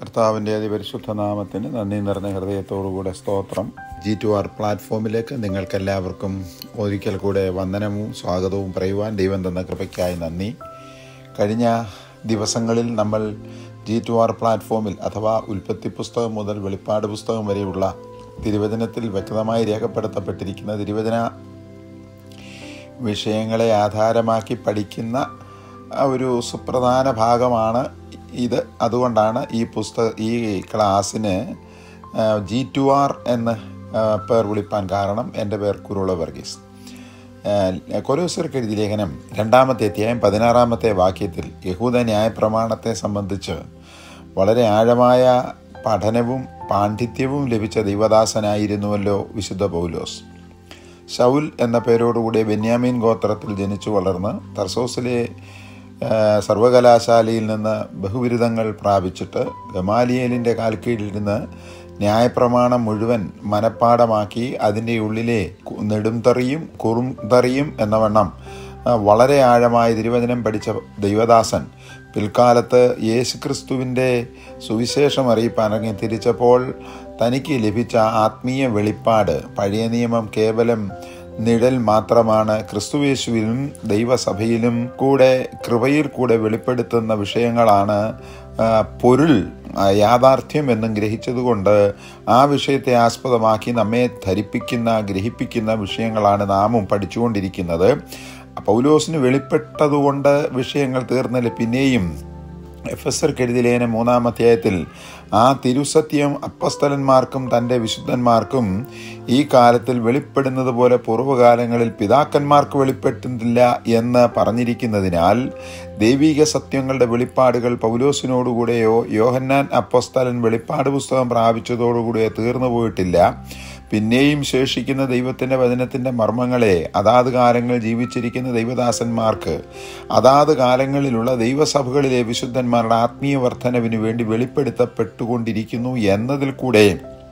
കർത്താവിൻ്റെ അതിപരിശുദ്ധ നാമത്തിന് നന്ദി നിറഞ്ഞ ഹൃദയത്തോടുകൂടെ സ്തോത്രം ജി ടു ആർ പ്ലാറ്റ്ഫോമിലേക്ക് നിങ്ങൾക്കെല്ലാവർക്കും ഒരിക്കൽ കൂടെ വന്ദനവും സ്വാഗതവും പറയുവാൻ ദൈവം തന്ന കൃപയ്ക്കായി നന്ദി കഴിഞ്ഞ ദിവസങ്ങളിൽ നമ്മൾ ജി ടു ആർ പ്ലാറ്റ്ഫോമിൽ അഥവാ ഉൽപ്പത്തി പുസ്തകം മുതൽ വെളിപ്പാട് പുസ്തകം വരെയുള്ള തിരുവചനത്തിൽ വ്യക്തമായി രേഖപ്പെടുത്തപ്പെട്ടിരിക്കുന്ന തിരുവചന വിഷയങ്ങളെ ആധാരമാക്കി പഠിക്കുന്ന ഒരു സുപ്രധാന ഭാഗമാണ് ഇത് അതുകൊണ്ടാണ് ഈ പുസ്തക ഈ ക്ലാസ്സിന് ജി ടു ആർ എന്ന് പേർ വിളിപ്പാൻ കാരണം എൻ്റെ പേർ കുരുള വർഗീസ് കൊലോസർക്ക് എഴുതിയ ലേഖനം രണ്ടാമത്തെ അധ്യായം പതിനാറാമത്തെ വാക്യത്തിൽ യഹൂദ ന്യായപ്രമാണത്തെ സംബന്ധിച്ച് വളരെ ആഴമായ പഠനവും പാണ്ഡിത്യവും ലഭിച്ച ദൈവദാസനായിരുന്നുവല്ലോ വിശുദ്ധ പൗലോസ് ഷൗൽ എന്ന പേരോടുകൂടി ബെന്യാമീൻ ഗോത്രത്തിൽ ജനിച്ചു വളർന്ന് തർസോസിലെ സർവകലാശാലയിൽ നിന്ന് ബഹുബിരുദങ്ങൾ പ്രാപിച്ചിട്ട് ഗമാലിയേലിൻ്റെ കാൽക്കീഴിലിരുന്ന് ന്യായപ്രമാണം മുഴുവൻ മനപ്പാടമാക്കി അതിൻ്റെ ഉള്ളിലെ നെടുംതറിയും കുറുംതറിയും എന്ന വണ്ണം വളരെ ആഴമായ തിരുവചനം പഠിച്ച ദൈവദാസൻ പിൽക്കാലത്ത് യേശുക്രിസ്തുവിൻ്റെ സുവിശേഷം അറിയിപ്പാൻ ഇറങ്ങി തിരിച്ചപ്പോൾ തനിക്ക് ലഭിച്ച ആത്മീയ വെളിപ്പാട് പഴയ നിയമം കേവലം നിഴൽ മാത്രമാണ് ക്രിസ്തുവേശുവിലും ദൈവസഭയിലും കൂടെ കൃപയിൽ കൂടെ വെളിപ്പെടുത്തുന്ന വിഷയങ്ങളാണ് പൊരുൾ യാഥാർത്ഥ്യം എന്നും ഗ്രഹിച്ചതുകൊണ്ട് ആ വിഷയത്തെ ആസ്പദമാക്കി നമ്മെ ധരിപ്പിക്കുന്ന ഗ്രഹിപ്പിക്കുന്ന വിഷയങ്ങളാണ് നാമും പഠിച്ചുകൊണ്ടിരിക്കുന്നത് പൗലോസിന് വെളിപ്പെട്ടതുകൊണ്ട് വിഷയങ്ങൾ തീർന്നില്ല പിന്നെയും എഫ് എസ് ആർ കെഴുതിലേന മൂന്നാം അധ്യായത്തിൽ ആ തിരുസത്യം അപ്പസ്തലന്മാർക്കും തൻ്റെ വിശുദ്ധന്മാർക്കും ഈ കാലത്തിൽ വെളിപ്പെടുന്നത് പോലെ പൂർവ്വകാലങ്ങളിൽ പിതാക്കന്മാർക്ക് വെളിപ്പെട്ടുന്നില്ല എന്ന് പറഞ്ഞിരിക്കുന്നതിനാൽ ദൈവിക സത്യങ്ങളുടെ വെളിപ്പാടുകൾ പൗലോസിനോടുകൂടെയോ യോഹന്നാൻ അപ്പസ്തലൻ വെളിപ്പാട് പുസ്തകം പ്രാപിച്ചതോടുകൂടിയോ തീർന്നു പോയിട്ടില്ല പിന്നെയും ശേഷിക്കുന്ന ദൈവത്തിൻ്റെ വചനത്തിൻ്റെ മർമ്മങ്ങളെ അതാത് കാലങ്ങൾ ജീവിച്ചിരിക്കുന്ന ദൈവദാസന്മാർക്ക് അതാത് കാലങ്ങളിലുള്ള ദൈവസഭകളിലെ വിശുദ്ധന്മാരുടെ ആത്മീയ വർധനവിന് വേണ്ടി വെളിപ്പെടുത്തപ്പെട്ടുകൊണ്ടിരിക്കുന്നു എന്നതിൽ കൂടെ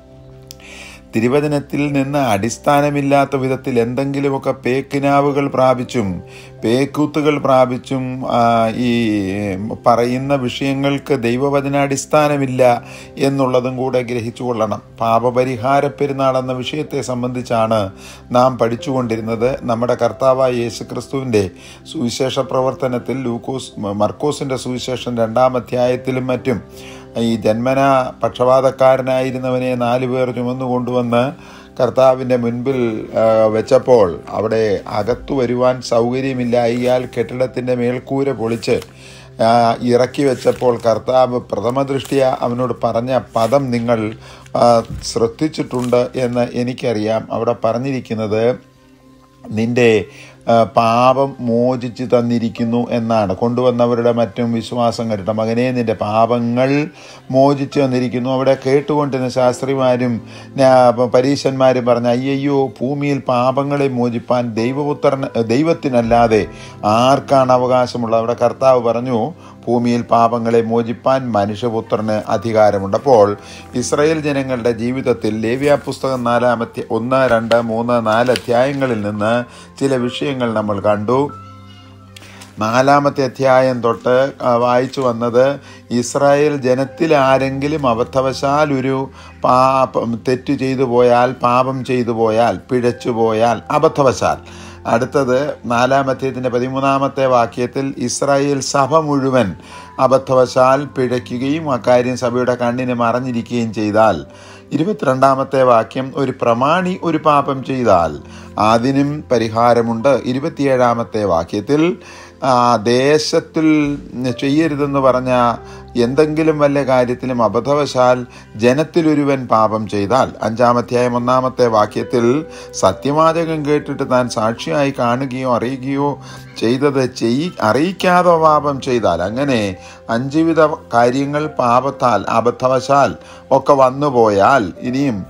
തിരുവചനത്തിൽ നിന്ന് അടിസ്ഥാനമില്ലാത്ത വിധത്തിൽ എന്തെങ്കിലുമൊക്കെ പേക്കിനാവുകൾ പ്രാപിച്ചും പേക്കൂത്തുകൾ പ്രാപിച്ചും ഈ പറയുന്ന വിഷയങ്ങൾക്ക് ദൈവവചന അടിസ്ഥാനമില്ല എന്നുള്ളതും കൂടെ ഗ്രഹിച്ചു കൊള്ളണം പാപപരിഹാര പെരുന്നാൾ എന്ന വിഷയത്തെ സംബന്ധിച്ചാണ് നാം പഠിച്ചുകൊണ്ടിരുന്നത് നമ്മുടെ കർത്താവായ യേശു ക്രിസ്തുവിൻ്റെ സുവിശേഷ പ്രവർത്തനത്തിൽ ലൂക്കോസ് മർക്കോസിൻ്റെ സുവിശേഷം രണ്ടാം അധ്യായത്തിലും മറ്റും ഈ ജന്മന പക്ഷപാതക്കാരനായിരുന്നവനെ നാലു പേർ ചുമന്നു കൊണ്ടുവന്ന് കർത്താവിൻ്റെ മുൻപിൽ വെച്ചപ്പോൾ അവിടെ അകത്തു വരുവാൻ സൗകര്യമില്ല ഇയാൾ കെട്ടിടത്തിൻ്റെ മേൽക്കൂര പൊളിച്ച് ഇറക്കി വെച്ചപ്പോൾ കർത്താവ് പ്രഥമദൃഷ്ടിയ അവനോട് പറഞ്ഞ പദം നിങ്ങൾ ശ്രദ്ധിച്ചിട്ടുണ്ട് എന്ന് എനിക്കറിയാം അവിടെ പറഞ്ഞിരിക്കുന്നത് നിന്റെ പാപം മോചിച്ച് തന്നിരിക്കുന്നു എന്നാണ് കൊണ്ടുവന്നവരുടെ മറ്റും വിശ്വാസം കരുട്ട മകനെ നിന്റെ പാപങ്ങൾ മോചിച്ച് തന്നിരിക്കുന്നു അവിടെ കേട്ടുകൊണ്ടിരുന്ന ശാസ്ത്രിമാരും പരീശന്മാരും പറഞ്ഞ അയ്യയ്യോ ഭൂമിയിൽ പാപങ്ങളെ മോചിപ്പാൻ ദൈവപുത്രൻ ദൈവത്തിനല്ലാതെ ആർക്കാണ് അവകാശമുള്ളത് അവിടെ കർത്താവ് പറഞ്ഞു ഭൂമിയിൽ പാപങ്ങളെ മോചിപ്പാൻ മനുഷ്യപുത്രന് അധികാരമുണ്ട് അപ്പോൾ ഇസ്രായേൽ ജനങ്ങളുടെ ജീവിതത്തിൽ ലേവ്യ പുസ്തകം നാലാമത്തെ ഒന്ന് രണ്ട് മൂന്ന് നാല് അധ്യായങ്ങളിൽ നിന്ന് ചില വിഷയങ്ങൾ നമ്മൾ കണ്ടു നാലാമത്തെ അധ്യായം തൊട്ട് വായിച്ചു വന്നത് ഇസ്രായേൽ ജനത്തിൽ ആരെങ്കിലും അബദ്ധവശാൽ ഒരു പാപം തെറ്റ് ചെയ്തു പോയാൽ പാപം ചെയ്തു പോയാൽ പിഴച്ചു പോയാൽ അബദ്ധവശാൽ അടുത്തത് നാലാമത്തേതിൻ്റെ പതിമൂന്നാമത്തെ വാക്യത്തിൽ ഇസ്രായേൽ സഭ മുഴുവൻ അബദ്ധവശാൽ പിഴയ്ക്കുകയും അക്കാര്യം സഭയുടെ കണ്ണിന് മറഞ്ഞിരിക്കുകയും ചെയ്താൽ ഇരുപത്തിരണ്ടാമത്തെ വാക്യം ഒരു പ്രമാണി ഒരു പാപം ചെയ്താൽ അതിനും പരിഹാരമുണ്ട് ഇരുപത്തിയേഴാമത്തെ വാക്യത്തിൽ ദേശത്തിൽ ചെയ്യരുതെന്ന് പറഞ്ഞ എന്തെങ്കിലും വല്ല കാര്യത്തിലും അബദ്ധവശാൽ ജനത്തിലൊരുവൻ പാപം ചെയ്താൽ അഞ്ചാമധ്യായം ഒന്നാമത്തെ വാക്യത്തിൽ സത്യവാചകം കേട്ടിട്ട് താൻ സാക്ഷിയായി കാണുകയോ അറിയുകയോ ചെയ്തത് ചെയ് അറിയിക്കാതെ പാപം ചെയ്താൽ അങ്ങനെ അഞ്ചുവിധ കാര്യങ്ങൾ പാപത്താൽ അബദ്ധവശാൽ ഒക്കെ വന്നുപോയാൽ ഇനിയും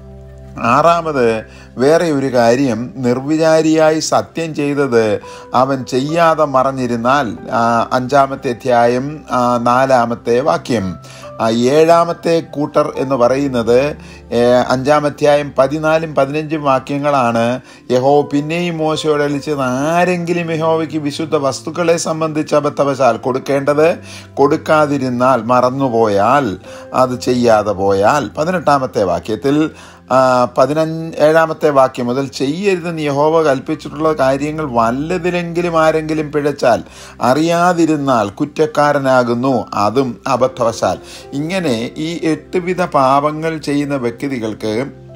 ആറാമത് വേറെ ഒരു കാര്യം നിർവിചാരിയായി സത്യം ചെയ്തത് അവൻ ചെയ്യാതെ മറഞ്ഞിരുന്നാൽ അഞ്ചാമത്തെ അധ്യായം നാലാമത്തെ വാക്യം ആ ഏഴാമത്തെ കൂട്ടർ എന്ന് പറയുന്നത് ഏഹ്, അഞ്ചാം അധ്യായം പതിനാലും പതിനഞ്ചും വാക്യങ്ങളാണ് യഹോ പിന്നെയും മോശയോട് അളിച്ചത് ആരെങ്കിലും യഹോവയ്ക്ക് വിശുദ്ധ വസ്തുക്കളെ സംബന്ധിച്ച് അബദ്ധവശാൽ കൊടുക്കേണ്ടത് കൊടുക്കാതിരുന്നാൽ മറന്നുപോയാൽ അത് ചെയ്യാതെ പോയാൽ പതിനെട്ടാമത്തെ വാക്യത്തിൽ ആ, പതിനഞ്ച് ഏഴാമത്തെ വാക്യം മുതൽ ചെയ്യരുതെന്ന് യഹോവ കൽപ്പിച്ചിട്ടുള്ള കാര്യങ്ങൾ വല്ലതിലെങ്കിലും ആരെങ്കിലും പിഴച്ചാൽ അറിയാതിരുന്നാൽ കുറ്റക്കാരനാകുന്നു അതും അബദ്ധവശാൽ ഇങ്ങനെ ഈ എട്ട് വിധ പാപങ്ങൾ ചെയ്യുന്ന വ്യക്തികൾക്ക്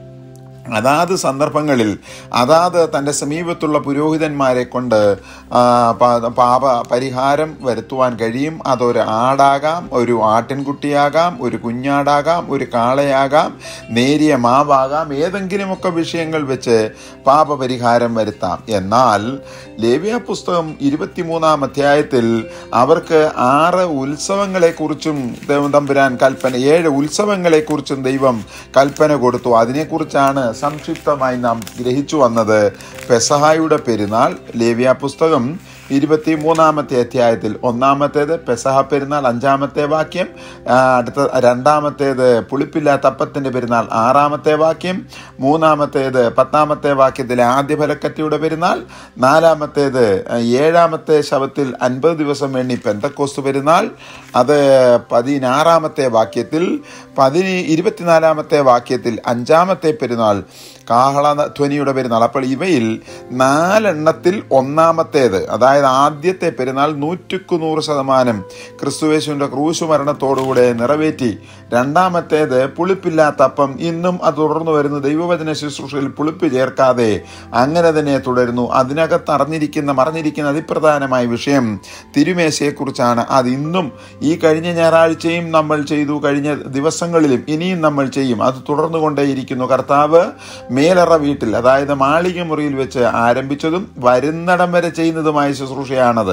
അതാത് സന്ദർഭങ്ങളിൽ അതാത് തൻ്റെ സമീപത്തുള്ള പുരോഹിതന്മാരെ കൊണ്ട് ആ, പ- പാപ പരിഹാരം വരുത്തുവാൻ കഴിയും അതൊരു ആടാകാം ഒരു ആട്ടിൻകുട്ടിയാകാം ഒരു കുഞ്ഞാടാകാം ഒരു കാളയാകാം നേരിയ മാവാകാം ഏതെങ്കിലുമൊക്കെ വിഷയങ്ങൾ വെച്ച് പാപപരിഹാരം വരുത്താം എന്നാൽ ലേവ്യ പുസ്തകം ഇരുപത്തിമൂന്നാം അധ്യായത്തിൽ അവർക്ക് ആറ് ഉത്സവങ്ങളെക്കുറിച്ചും ദൈവം തമ്പുരാൻ കൽപ്പന ഏഴ് ഉത്സവങ്ങളെക്കുറിച്ചും ദൈവം കൽപ്പന കൊടുത്തു അതിനെക്കുറിച്ചാണ് സംക്ഷിപ്തമായി നാം ഗ്രഹിച്ചു വന്നത് പെസഹായുടെ പെരുന്നാൾ ലേവ്യ പുസ്തകം ഇരുപത്തി മൂന്നാമത്തെ അധ്യായത്തിൽ ഒന്നാമത്തേത് പെസഹ പെരുന്നാൾ അഞ്ചാമത്തെ വാക്യം ആ, അടുത്ത രണ്ടാമത്തേത് പുളിപ്പില്ലാത്ത അപ്പത്തിൻ്റെ പെരുന്നാൾ ആറാമത്തെ വാക്യം മൂന്നാമത്തേത് പത്താമത്തെ വാക്യത്തിലെ ആദ്യ ഫലക്കത്തിയുടെ പെരുന്നാൾ നാലാമത്തേത് ആ, ഏഴാമത്തെ ശവത്തിൽ അൻപത് ദിവസം എണ്ണി പെന്തക്കോസ്തു പെരുന്നാൾ അത് പതിനാറാമത്തെ വാക്യത്തിൽ പതിന് ഇരുപത്തിനാലാമത്തെ വാക്യത്തിൽ അഞ്ചാമത്തെ പെരുന്നാൾ കാഹള ധ്വനിയുടെ പെരുന്നാൾ അപ്പോൾ ഇവയിൽ നാലെണ്ണത്തിൽ ഒന്നാമത്തേത് അതായത് ആദ്യത്തെ പെരുന്നാൾ നൂറ്റുക്ക് നൂറ് ശതമാനം ക്രിസ്തുവേശുവിൻ്റെ ക്രൂശു മരണത്തോടുകൂടെ നിറവേറ്റി രണ്ടാമത്തേത് പുളിപ്പില്ലാത്ത അപ്പം ഇന്നും അത് തുടർന്നു വരുന്ന ദൈവവചന ശുശ്രൂഷയിൽ പുളിപ്പ് ചേർക്കാതെ അങ്ങനെ തന്നെ തുടരുന്നു അതിനകത്ത് അറിഞ്ഞിരിക്കുന്ന മറഞ്ഞിരിക്കുന്ന അതിപ്രധാനമായ വിഷയം തിരുമേശയെക്കുറിച്ചാണ് അത് ഇന്നും ഈ കഴിഞ്ഞ ഞായറാഴ്ചയും നമ്മൾ ചെയ്തു കഴിഞ്ഞ ദിവസങ്ങളിലും ഇനിയും നമ്മൾ ചെയ്യും അത് തുടർന്നുകൊണ്ടേയിരിക്കുന്നു കർത്താവ് മേലറ വീട്ടിൽ അതായത് മാളിക മുറിയിൽ വെച്ച് ആരംഭിച്ചതും വരുന്നിടം വരെ ചെയ്യുന്നതുമായ ശുശ്രൂഷയാണത്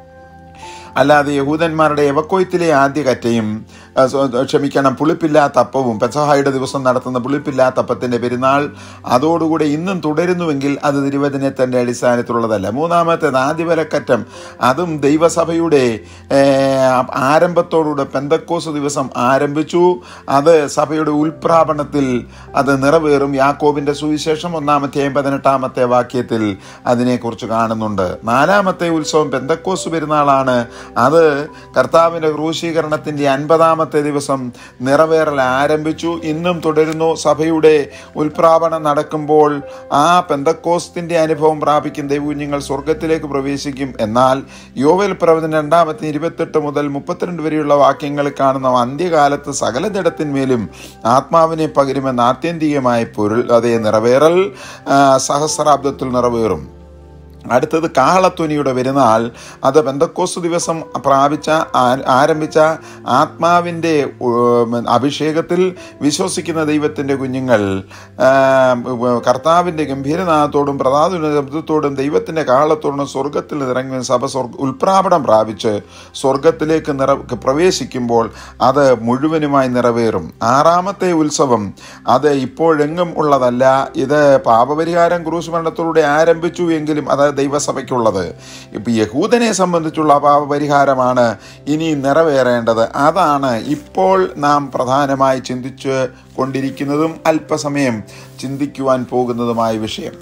അല്ലാതെ യഹൂദന്മാരുടെ എവക്കോയത്തിലെ ആദ്യ കറ്റയും ആ, സ്വ- ക്ഷമിക്കണം പുളിപ്പില്ലാത്ത അപ്പവും പെസഹായുടെ ദിവസം നടത്തുന്ന പുളിപ്പില്ലാത്ത അപ്പത്തിന്റെ പെരുന്നാൾ അതോടുകൂടെ ഇന്നും തുടരുന്നുവെങ്കിൽ അത് തിരുവചനത്തിന്റെ അടിസ്ഥാനത്തിലുള്ളതല്ല മൂന്നാമത്തേത് ആദ്യവലക്കറ്റം അതും ദൈവസഭയുടെ ഏ, ആരംഭത്തോടുകൂടെ പെന്തക്കോസ് ദിവസം ആരംഭിച്ചു അത് സഭയുടെ ഉൽപ്രാപണത്തിൽ അത് നിറവേറും യാക്കോബിന്റെ സുവിശേഷം ഒന്നാമത്തെ പതിനെട്ടാമത്തെ വാക്യത്തിൽ അതിനെക്കുറിച്ച് കാണുന്നുണ്ട് നാലാമത്തെ ഉത്സവം പെന്തക്കോസ് പെരുന്നാളാണ് അത് കർത്താവിന്റെ ക്രൂശീകരണത്തിന്റെ അൻപതാമത്തെ ദിവസം നിറവേറൽ ആരംഭിച്ചു ഇന്നും തുടരുന്നു സഭയുടെ ഉൽപ്രാപണം നടക്കുമ്പോൾ ആ പെന്തക്കോസ്തിന്റെ അനുഭവം പ്രാപിക്കും ദൈവകുഞ്ഞുങ്ങൾ സ്വർഗത്തിലേക്ക് പ്രവേശിക്കും എന്നാൽ യോവൽ പ്രവചന രണ്ടാമത്തെ ഇരുപത്തെട്ട് മുതൽ മുപ്പത്തിരണ്ട് വരെയുള്ള വാക്യങ്ങൾ കാണുന്ന അന്ത്യകാലത്ത് സകല ജഡത്തിന്മേലും ആത്മാവിനെ പകരുമെന്ന് ആത്യന്തികമായ പൊരുൾ അതേ നിറവേറൽ ആ, സഹസ്രാബ്ദത്തിൽ നിറവേറും അടുത്തത് കാഹളത്വനിയുടെ പെരുന്നാൾ അത് പെന്തക്കോസ് ദിവസം പ്രാപിച്ച ആ- ആരംഭിച്ച ആത്മാവിൻ്റെ ഉം, അഭിഷേകത്തിൽ വിശ്വസിക്കുന്ന ദൈവത്തിൻ്റെ കുഞ്ഞുങ്ങൾ ആ, കർത്താവിൻ്റെ ഗംഭീരനാഥത്തോടും പ്രധാന ശബ്ദത്തോടും ദൈവത്തിൻ്റെ കാഹളത്തോടും സ്വർഗത്തിൽ ഇറങ്ങി സഭ സ്വർഗ ഉൽപ്രാപണം പ്രാപിച്ച് സ്വർഗത്തിലേക്ക് നിറ പ്രവേശിക്കുമ്പോൾ അത് മുഴുവനുമായി നിറവേറും ആറാമത്തെ ഉത്സവം അത് ഇപ്പോഴെങ്ങും ഉള്ളതല്ല ഇത് പാപപരിഹാരം ക്രൂശ് മരണത്തിലൂടെ ആരംഭിച്ചു എങ്കിലും അത് ദൈവസഭയ്ക്കുള്ളത് ഇപ്പം യഹൂദനെ സംബന്ധിച്ചുള്ള പാപപരിഹാരമാണ് ഇനി നിറവേറേണ്ടത് അതാണ് ഇപ്പോൾ നാം പ്രധാനമായി ചിന്തിച്ച് കൊണ്ടിരിക്കുന്നതും അല്പസമയം ചിന്തിക്കുവാൻ പോകുന്നതുമായ വിഷയം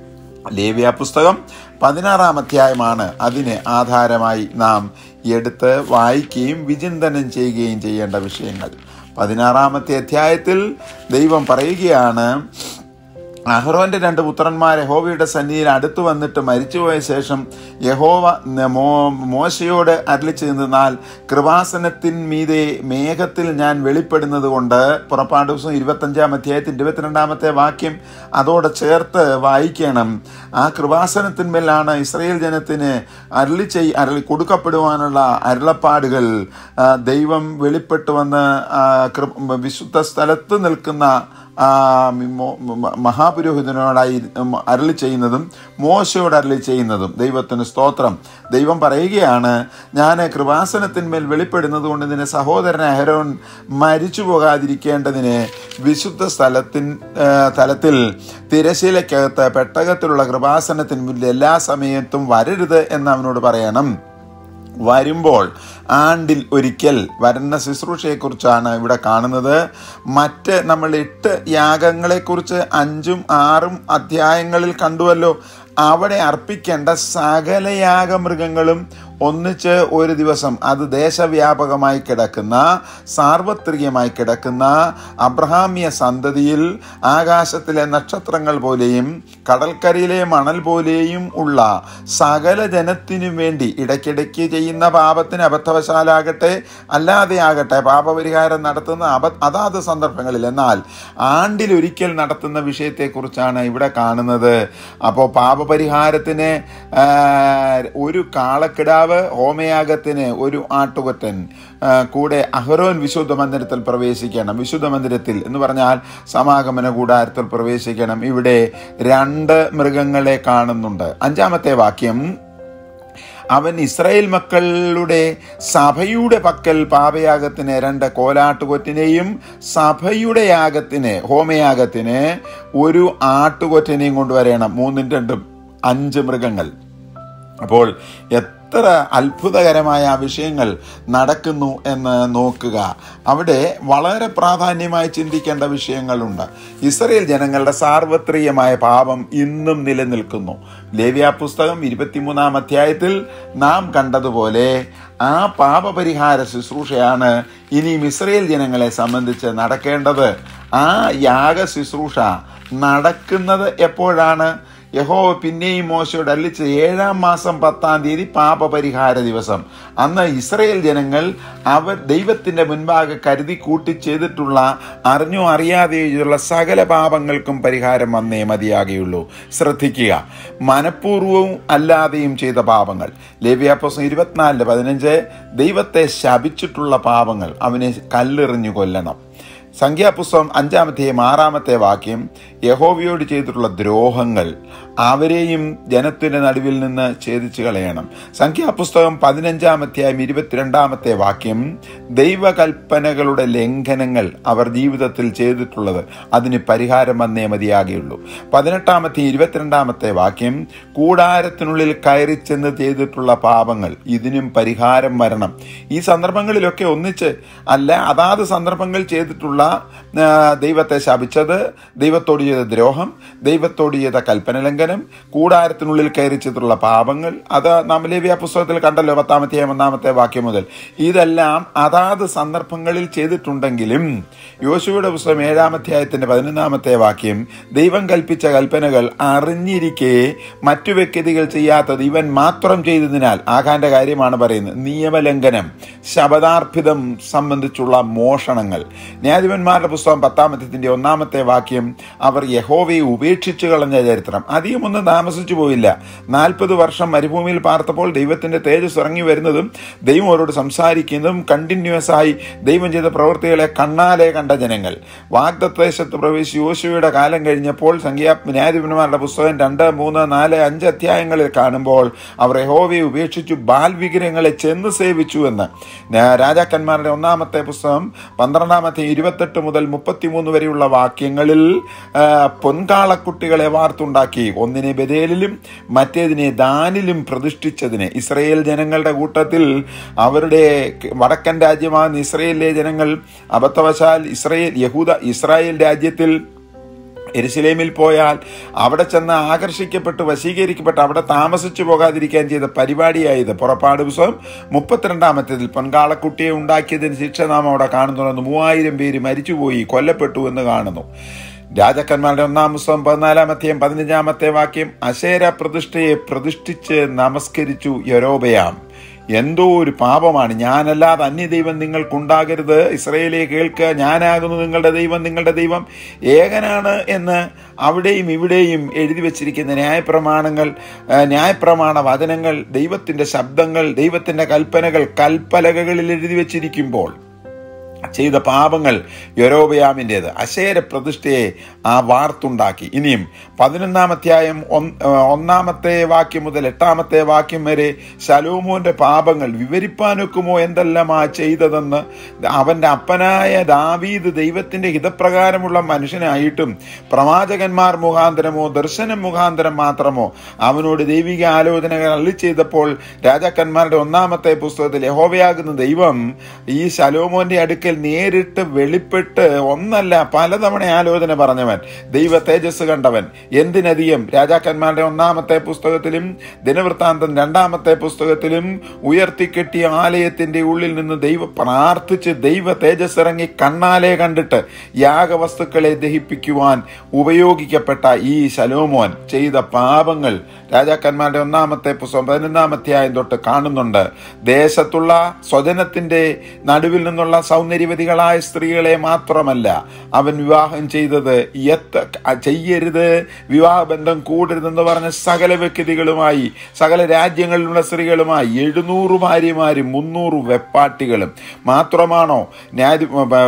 ലേവ്യ പുസ്തകം പതിനാറാം അധ്യായമാണ് അതിന് ആധാരമായി നാം എടുത്ത് വായിക്കുകയും വിചിന്തനം ചെയ്യുകയും ചെയ്യേണ്ട വിഷയങ്ങൾ പതിനാറാമത്തെ അധ്യായത്തിൽ ദൈവം പറയുകയാണ് അഹ്റോന്റെ രണ്ട് പുത്രന്മാർ യഹോവയുടെ സന്നിധിയിൽ അടുത്തു വന്നിട്ട് മരിച്ചുപോയ ശേഷം യഹോവ ന- മോ- മോശയോട് അരളി ചെയ്യുന്നതിനാൽ കൃപാസനത്തിൻ മീതെ മേഘത്തിൽ ഞാൻ വെളിപ്പെടുന്നത് കൊണ്ട് പുറപ്പാട് ദിവസം ഇരുപത്തഞ്ചാം അധ്യായത്തിൽ ഇരുപത്തിരണ്ടാമത്തെ വാക്യം അതോടെ ചേർത്ത് വായിക്കണം ആ കൃപാസനത്തിന്മേലാണ് ഇസ്രയേൽ ജനത്തിന് അരളി ചെയ് അരളി കൊടുക്കപ്പെടുവാനുള്ള അരുളപ്പാടുകൾ ആ, ദൈവം വെളിപ്പെട്ടു വന്ന് ആ, കൃ- വിശുദ്ധ സ്ഥലത്ത് നിൽക്കുന്ന ആ, മോ- മ- മഹാപുരോഹിതനോടായി അരളി ചെയ്യുന്നതും മോശയോട് അരളി ചെയ്യുന്നതും ദൈവത്തിന് സ്തോത്രം ദൈവം പറയുകയാണ് ഞാൻ കൃപാസനത്തിന്മേൽ വെളിപ്പെടുന്നത് കൊണ്ട് നിന്റെ സഹോദരൻ അഹരോൻ മരിച്ചു പോകാതിരിക്കേണ്ടതിന് വിശുദ്ധ സ്ഥലത്തിൻ ആ, തലത്തിൽ തിരശീലക്കകത്ത് പെട്ടകത്തിലുള്ള കൃപാസനത്തിന് മുന്നിൽ എല്ലാ സമയത്തും വരരുത് എന്ന് അവനോട് പറയണം വരുമ്പോൾ ആണ്ടിൽ ഒരിക്കൽ വരുന്ന ശുശ്രൂഷയെക്കുറിച്ചാണ് ഇവിടെ കാണുന്നത് മറ്റ് നമ്മൾ എട്ട് യാഗങ്ങളെക്കുറിച്ച് അഞ്ചും ആറും അധ്യായങ്ങളിൽ കണ്ടുവല്ലോ അവിടെ അർപ്പിക്കേണ്ട സകല യാഗമൃഗങ്ങളും ഒന്നിച്ച് ഒരു ദിവസം അത് ദേശവ്യാപകമായി കിടക്കുന്ന സാർവത്രികമായി കിടക്കുന്ന അബ്രഹാമ്യ സന്തതിയിൽ ആകാശത്തിലെ നക്ഷത്രങ്ങൾ പോലെയും കടൽക്കരയിലെ മണൽ പോലെയും ഉള്ള സകല ജനത്തിനും വേണ്ടി ഇടയ്ക്കിടയ്ക്ക് ചെയ്യുന്ന പാപത്തിന് അബദ്ധവശാലാകട്ടെ അല്ലാതെ ആകട്ടെ പാപപരിഹാരം നടത്തുന്ന അബ അതാത് സന്ദർഭങ്ങളിൽ എന്നാൽ ആണ്ടിലൊരിക്കൽ നടത്തുന്ന വിഷയത്തെക്കുറിച്ചാണ് ഇവിടെ കാണുന്നത് അപ്പോൾ പാപപരിഹാരത്തിന് ആ, ഒരു കാളക്കിടാവ് ഹോമയാഗത്തിന് ഒരു ആട്ടുകൊറ്റൻ ആ, കൂടെ അഹ്റോൻ വിശുദ്ധ മന്ദിരത്തിൽ പ്രവേശിക്കണം വിശുദ്ധ മന്ദിരത്തിൽ എന്ന് പറഞ്ഞാൽ സമാഗമന കൂടാരത്തിൽ പ്രവേശിക്കണം ഇവിടെ രണ്ട് മൃഗങ്ങളെ കാണുന്നുണ്ട് അഞ്ചാമത്തെ വാക്യം അവൻ ഇസ്രായേൽ മക്കളുടെ സഭയുടെ പക്കൽ പാപയാഗത്തിന് രണ്ട് കോലാട്ടുകൊറ്റിനെയും സഭയുടെ യാഗത്തിന് ഹോമയാഗത്തിന് ഒരു ആട്ടുകൊറ്റനെയും കൊണ്ടുവരണം മൂന്നും രണ്ടും അഞ്ച് മൃഗങ്ങൾ അപ്പോൾ എത്ര അത്ഭുതകരമായ ആ വിഷയങ്ങൾ നടക്കുന്നു എന്ന് നോക്കുക അവിടെ വളരെ പ്രാധാന്യമായി ചിന്തിക്കേണ്ട വിഷയങ്ങളുണ്ട് ഇസ്രയേൽ ജനങ്ങളുടെ സാർവത്രികമായ പാപം ഇന്നും നിലനിൽക്കുന്നു ലേവ്യ പുസ്തകം ഇരുപത്തിമൂന്നാം അധ്യായത്തിൽ നാം കണ്ടതുപോലെ ആ പാപപരിഹാര ശുശ്രൂഷയാണ് ഇനിയും ഇസ്രയേൽ ജനങ്ങളെ സംബന്ധിച്ച് നടക്കേണ്ടത് ആ യാഗ ശുശ്രൂഷ നടക്കുന്നത് എപ്പോഴാണ് യഹോവ പിന്നെയും മോശയോട് അല്ലിച്ച് ഏഴാം മാസം പത്താം തീയതി പാപപരിഹാര ദിവസം അന്ന് ഇസ്രയേൽ ജനങ്ങൾ അവർ ദൈവത്തിന്റെ മുൻപാകെ കരുതി കൂട്ടി ചെയ്തിട്ടുള്ള അറിഞ്ഞോ അറിയാതെയുള്ള സകല പാപങ്ങൾക്കും പരിഹാരം വന്നേ മതിയാകുകയുള്ളൂ ശ്രദ്ധിക്കുക മനഃപൂർവവും അല്ലാതെയും ചെയ്ത പാപങ്ങൾ ലേവ്യാപ്പോസം ഇരുപത്തിനാലില് പതിനഞ്ച് ദൈവത്തെ ശപിച്ചിട്ടുള്ള പാപങ്ങൾ അവനെ കല്ലെറിഞ്ഞു കൊല്ലണം സംഖ്യാപുസ്തകം അഞ്ചാമത്തെയും ആറാമത്തെ വാക്യം യഹോവയോട് ചെയ്തിട്ടുള്ള ദ്രോഹങ്ങൾ അവരെയും ജനത്തിന്റെ നടുവിൽ നിന്ന് ഛേദിച്ചു കളയണം സംഖ്യാപുസ്തകം പതിനഞ്ചാമത്തെയും ഇരുപത്തിരണ്ടാമത്തെ വാക്യം ദൈവകൽപ്പനകളുടെ ലംഘനങ്ങൾ അവർ ജീവിതത്തിൽ ചെയ്തിട്ടുള്ളത് അതിന് പരിഹാരം വന്നേ മതിയാകുകയുള്ളൂ പതിനെട്ടാമത്തെ ഇരുപത്തിരണ്ടാമത്തെ വാക്യം കൂടാരത്തിനുള്ളിൽ കയറി ചെന്ന് ചെയ്തിട്ടുള്ള പാപങ്ങൾ ഇതിനും പരിഹാരം വരണം ഈ സന്ദർഭങ്ങളിലൊക്കെ ഒന്നിച്ച് അല്ല അതാത് സന്ദർഭങ്ങൾ ചെയ്തിട്ടുള്ള ആ, ദൈവത്തെ ശപിച്ചത് ദൈവത്തോട് ചെയ്ത ദ്രോഹം ദൈവത്തോട് ചെയ്ത കൽപ്പന ലംഘനം കൂടാരത്തിനുള്ളിൽ കയറി ചെയ്തിട്ടുള്ള പാപങ്ങൾ അത് നാം ലേവ്യ പുസ്തകത്തിൽ കണ്ടല്ലോ പത്താമത്തെ ഒന്നാമത്തെ വാക്യം മുതൽ ഇതെല്ലാം അതാത് സന്ദർഭങ്ങളിൽ ചെയ്തിട്ടുണ്ടെങ്കിലും യോശുവയുടെ പുസ്തകം ഏഴാമധ്യായത്തിന്റെ പതിനൊന്നാമത്തെ വാക്യം ദൈവം കൽപ്പിച്ച കൽപ്പനകൾ അറിഞ്ഞിരിക്കെ മറ്റു വ്യക്തികൾ ചെയ്യാത്തത് ഇവൻ മാത്രം ചെയ്തതിനാൽ ആകാന്റെ കാര്യമാണ് പറയുന്നത് നിയമലംഘനം ശബദാർപ്പിതം സംബന്ധിച്ചുള്ള മോഷണങ്ങൾ ന്യായാധിപന്മാരുടെ പുസ്തകം പത്താമത്തെ ഒന്നാമത്തെ വാക്യം അവർ യഹോവയെ ഉപേക്ഷിച്ചു കളഞ്ഞ ചരിത്രം അധികമൊന്നും താമസിച്ചു പോയില്ല നാൽപ്പത് വർഷം മരുഭൂമിയിൽ പാർത്തപ്പോൾ ദൈവത്തിന്റെ തേജസ് ഇറങ്ങി വരുന്നതും ദൈവം അവരോട് സംസാരിക്കുന്നതും കണ്ടിന്യൂസ് ആയി ദൈവം ചെയ്ത പ്രവൃത്തികളെ കണ്ണാലെ കണ്ട ജനങ്ങൾ വാഗ്ദദേശത്ത് പ്രവേശിച്ച് യോശുവയുടെ കാലം കഴിഞ്ഞപ്പോൾ സംഖ്യാ ന്യായാധിപന്മാരുടെ പുസ്തകം രണ്ട് മൂന്ന് നാല് അഞ്ച് അധ്യായങ്ങളിൽ കാണുമ്പോൾ അവർ യഹോവയെ ഉപേക്ഷിച്ചു ബാൽ വിഗ്രഹങ്ങളെ ചെന്ന് സേവിച്ചു എന്ന് ഞാ- രാജാക്കന്മാരുടെ ഒന്നാമത്തെ പുസ്തകം പന്ത്രണ്ടാമത്തെ ഇരുപത്തെട്ട് മുതൽ മുപ്പത്തിമൂന്ന് വരെയുള്ള വാക്യങ്ങളിൽ ആ, പൊൻകാളക്കുട്ടികളെ വാർത്തുണ്ടാക്കി ഒന്നിനെ ബദേലിലും മറ്റേതിനെ ദാനിലും പ്രതിഷ്ഠിച്ചതിന് ഇസ്രയേൽ ജനങ്ങളുടെ കൂട്ടത്തിൽ അവരുടെ വടക്കൻ രാജ്യമാകുന്ന ഇസ്രയേലിലെ ജനങ്ങൾ അബദ്ധവശാൽ ഇസ്രയേൽ യഹൂദ ഇസ്രായേൽ രാജ്യത്തിൽ എരുസലേമിൽ പോയാൽ അവിടെ ചെന്ന് ആകർഷിക്കപ്പെട്ട് വശീകരിക്കപ്പെട്ട് അവിടെ താമസിച്ചു പോകാതിരിക്കാൻ ചെയ്ത പരിപാടിയായത് പുറപ്പാട് പുസ്തകം മുപ്പത്തിരണ്ടാമത്തേതിൽ പൊൻകാളക്കുട്ടിയെ ഉണ്ടാക്കിയതിന് ശിക്ഷ നാം അവിടെ കാണുന്നുണ്ടെന്ന് മൂവായിരം പേര് മരിച്ചുപോയി കൊല്ലപ്പെട്ടു എന്ന് കാണുന്നു രാജാക്കന്മാരുടെ ഒന്നാം പുസ്തകം പതിനാലാമത്തെയും പതിനഞ്ചാമത്തെ വാക്യം അശേര പ്രതിഷ്ഠയെ പ്രതിഷ്ഠിച്ച് നമസ്കരിച്ചു യൊരോബയാം എന്തോ ഒരു പാപമാണ് ഞാനല്ലാതെ അന്യദൈവം നിങ്ങൾക്കുണ്ടാകരുത് ഇസ്രയേലെ കേൾക്കുക ഞാനാകുന്നു നിങ്ങളുടെ ദൈവം നിങ്ങളുടെ ദൈവം ഏകനാണ് എന്ന് അവിടെയും ഇവിടെയും എഴുതി വച്ചിരിക്കുന്ന ന്യായപ്രമാണങ്ങൾ ആ, ന്യായപ്രമാണ വചനങ്ങൾ ദൈവത്തിന്റെ ശബ്ദങ്ങൾ ദൈവത്തിന്റെ കൽപ്പനകൾ കൽപ്പലകകളിൽ എഴുതി വച്ചിരിക്കുമ്പോൾ ചെയ്ത പാപങ്ങൾ യൊരോബയാമിൻ്റേത് അശേര പ്രതിഷ്ഠയെ ആ വാർത്തുണ്ടാക്കി ഇനിയും പതിനൊന്നാം അധ്യായം ഒന്ന്- ആ, ഒന്നാമത്തെ വാക്യം മുതൽ എട്ടാമത്തെ വാക്യം വരെ ശലോമോന്റെ പാപങ്ങൾ വിവരിപ്പാനൊക്കുമോ എന്തെല്ലാമാ ചെയ്തതെന്ന് അവന്റെ അപ്പനായ ദാവീദ് ദൈവത്തിന്റെ ഹിതപ്രകാരമുള്ള മനുഷ്യനായിട്ടും പ്രവാചകന്മാർ മുഖാന്തരമോ ദർശനം മുഖാന്തരം മാത്രമോ അവനോട് ദൈവിക ആലോചനകൾ അള്ളി ചെയ്തപ്പോൾ രാജാക്കന്മാരുടെ ഒന്നാമത്തെ പുസ്തകത്തിൽ യഹോവയാകുന്ന ദൈവം ഈ ശലോമോന്റെ അടുക്കൽ നേരിട്ട് വെളിപ്പെട്ട് ഒന്നല്ല പലതവണ ആലോചന പറഞ്ഞവൻ ദൈവ തേജസ് കണ്ടവൻ എന്തിനധികം രാജാക്കന്മാരുടെ ഒന്നാമത്തെ പുസ്തകത്തിലും ദിനവൃത്താന്തം രണ്ടാമത്തെ പുസ്തകത്തിലും ഉയർത്തിക്കെട്ടിയ ആലയത്തിന്റെ ഉള്ളിൽ നിന്ന് ദൈവ പ്രാർത്ഥിച്ച് ദൈവ തേജസ് ഇറങ്ങി കണ്ണാലെ കണ്ടിട്ട് യാഗവസ്തുക്കളെ ദഹിപ്പിക്കുവാൻ ഉപയോഗിക്കപ്പെട്ട ഈ ശലോമോൻ ചെയ്ത പാപങ്ങൾ രാജാക്കന്മാരുടെ ഒന്നാമത്തെ പുസ്തകം പതിനൊന്നാം അധ്യായം തൊട്ട് കാണുന്നുണ്ട് ദേശത്തുള്ള സ്വജനത്തിന്റെ നടുവിൽ നിന്നുള്ള സൗന്ദര്യവതികളായ സ്ത്രീകളെ മാത്രമല്ല അവൻ വിവാഹം ചെയ്തത് എത്ത ചെയ്യരുത് വിവാഹബന്ധം കൂടരുതെന്ന് പറഞ്ഞ സകല വ്യക്തികളുമായി സകല രാജ്യങ്ങളിലുള്ള സ്ത്രീകളുമായി എഴുന്നൂറ് ഭാര്യമാരും മുന്നൂറ് വെപ്പാട്ടികളും മാത്രമാണോ ന്യായ